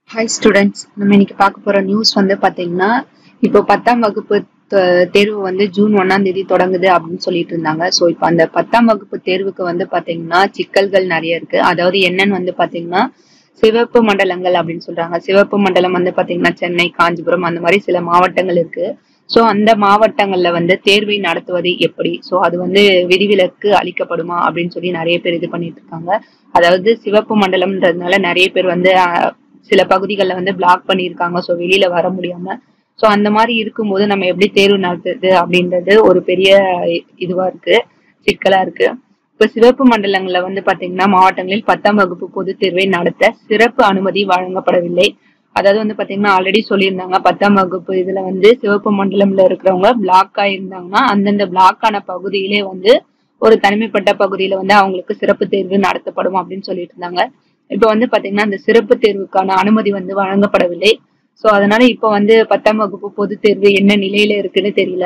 hi students நம்ம இன்னைக்கு பார்க்க போற நியூஸ் வந்து பாத்தீங்கன்னா இப்போ பத்தாம் வகுப்பு த- தேர்வு வந்து ஜூன் ஒண்ணாம் தேதி தொடங்குது அப்படின்னு சொல்லிட்டு இருந்தாங்க ஸோ இப்போ அந்த பத்தாம் வகுப்பு தேர்வுக்கு வந்து பாத்தீங்கன்னா சிக்கல்கள் நிறைய இருக்கு அதாவது என்னன்னு வந்து பாத்தீங்கன்னா சிவப்பு மண்டலங்கள் அப்படின்னு சொல்றாங்க சிவப்பு மண்டலம் வந்து பாத்தீங்கன்னா சென்னை காஞ்சிபுரம் அந்த மாதிரி சில மாவட்டங்கள் இருக்கு ஸோ அந்த மாவட்டங்கள்ல வந்து தேர்வை நடத்துவது எப்படி ஸோ அது வந்து விதிவிலக்கு அளிக்கப்படுமா அப்படின்னு சொல்லி நிறைய பேர் இது பண்ணிட்டு இருக்காங்க அதாவது சிவப்பு மண்டலம்ன்றதுனால நிறைய பேர் வந்து அஹ், சில பகுதிகளில் வந்து பிளாக் பண்ணியிருக்காங்க ஸோ வெளியில வர முடியாம ஸோ அந்த மாதிரி இருக்கும்போது நம்ம எப்படி தேர்வு நடத்துறது அப்படின்றது ஒரு பெரிய இ- இதுவா இருக்கு சிக்கலா இருக்கு இப்ப சிவப்பு மண்டலங்கள்ல வந்து பாத்தீங்கன்னா மாவட்டங்களில் பத்தாம் வகுப்பு பொதுத் தேர்வை நடத்த சிறப்பு அனுமதி வழங்கப்படவில்லை அதாவது வந்து பாத்தீங்கன்னா ஆல்ரெடி சொல்லியிருந்தாங்க பத்தாம் வகுப்பு இதுல வந்து சிவப்பு மண்டலம்ல இருக்கிறவங்க பிளாக் ஆயிருந்தாங்கன்னா அந்தந்த பிளாக் ஆன பகுதியிலே வந்து ஒரு தனிமைப்பட்ட பகுதியில வந்து அவங்களுக்கு சிறப்பு தேர்வு நடத்தப்படும் அப்படின்னு சொல்லிட்டு இருந்தாங்க இப்ப வந்து பாத்தீங்கன்னா அந்த சிறப்பு தேர்வுக்கான அனுமதி வந்து வழங்கப்படவில்லை சோ அதனால இப்ப வந்து பத்தாம் வகுப்பு பொதுத் தேர்வு என்ன நிலையில இருக்குன்னு தெரியல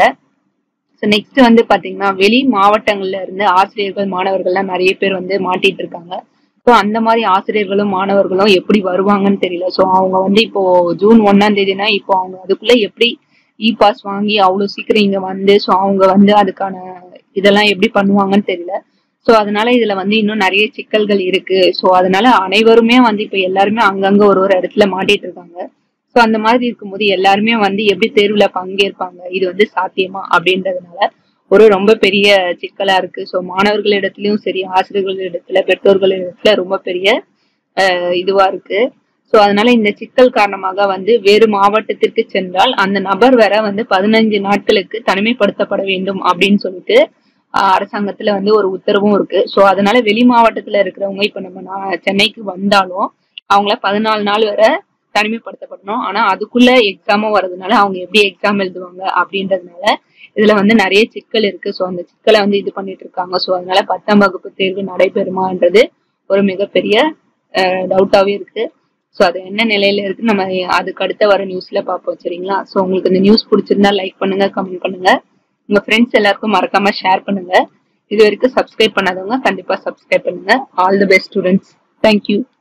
ஸோ நெக்ஸ்ட் வந்து பாத்தீங்கன்னா வெளி மாவட்டங்கள்ல இருந்து ஆசிரியர்கள் மாணவர்கள்லாம் நிறைய பேர் வந்து மாட்டிட்டு இருக்காங்க ஸோ அந்த மாதிரி ஆசிரியர்களும் மாணவர்களும் எப்படி வருவாங்கன்னு தெரியல ஸோ அவங்க வந்து இப்போ ஜூன் ஒன்னாம் தேதினா இப்போ அவங்க அதுக்குள்ள எப்படி இ பாஸ் வாங்கி அவ்வளவு சீக்கிரம் இங்க வந்து ஸோ அவங்க வந்து அதுக்கான இதெல்லாம் எப்படி பண்ணுவாங்கன்னு தெரியல ஸோ அதனால இதுல வந்து இன்னும் நிறைய சிக்கல்கள் இருக்கு ஸோ அதனால அனைவருமே வந்து இப்போ எல்லாருமே அங்கங்க ஒரு ஒரு இடத்துல மாட்டிட்டு இருக்காங்க ஸோ அந்த மாதிரி இருக்கும்போது எல்லாருமே வந்து எப்படி தேர்வுல பங்கேற்பாங்க இது வந்து சாத்தியமா அப்படின்றதுனால ஒரு ரொம்ப பெரிய சிக்கலா இருக்கு ஸோ மாணவர்களிடத்துலயும் சரி ஆசிரியர்களிடத்துல பெற்றோர்களிடத்துல ரொம்ப பெரிய அஹ், இதுவா இருக்கு ஸோ அதனால இந்த சிக்கல் காரணமாக வந்து வேறு மாவட்டத்திற்கு சென்றால் அந்த நபர் வர வந்து பதினஞ்சு நாட்களுக்கு தனிமைப்படுத்தப்பட வேண்டும் அப்படின்னு சொல்லிட்டு ஆஹ், அரசாங்கத்துல வந்து ஒரு உத்தரவும் இருக்கு ஸோ அதனால வெளி மாவட்டத்துல இருக்கிறவங்க இப்ப நம்ம நா- சென்னைக்கு வந்தாலும் அவங்கள பதினாலு நாள் வரை தனிமைப்படுத்தப்படணும் ஆனா அதுக்குள்ள எக்ஸாமும் வர்றதுனால அவங்க எப்படி எக்ஸாம் எழுதுவாங்க அப்படின்றதுனால இதுல வந்து நிறைய சிக்கல் இருக்கு ஸோ அந்த சிக்கலை வந்து இது பண்ணிட்டு இருக்காங்க ஸோ அதனால பத்தாம் வகுப்பு தேர்வு நடைபெறுமான்றது ஒரு மிகப்பெரிய டவுட்டாவே இருக்கு ஸோ அது என்ன நிலையில இருக்கு நம்ம அதுக்கு அடுத்த வர நியூஸ்ல பார்ப்போம் சரிங்களா ஸோ உங்களுக்கு இந்த நியூஸ் பிடிச்சிருந்தா லைக் பண்ணுங்க கமெண்ட் பண்ணுங்க உங்க ஃப்ரெண்ட்ஸ் எல்லாருக்கும் மறக்காம ஷேர் பண்ணுங்க இது வரைக்கும் சப்ஸ்கிரைப் பண்ணாதவங்க கண்டிப்பா சப்ஸ்கிரைப் பண்ணுங்க all the best students thank you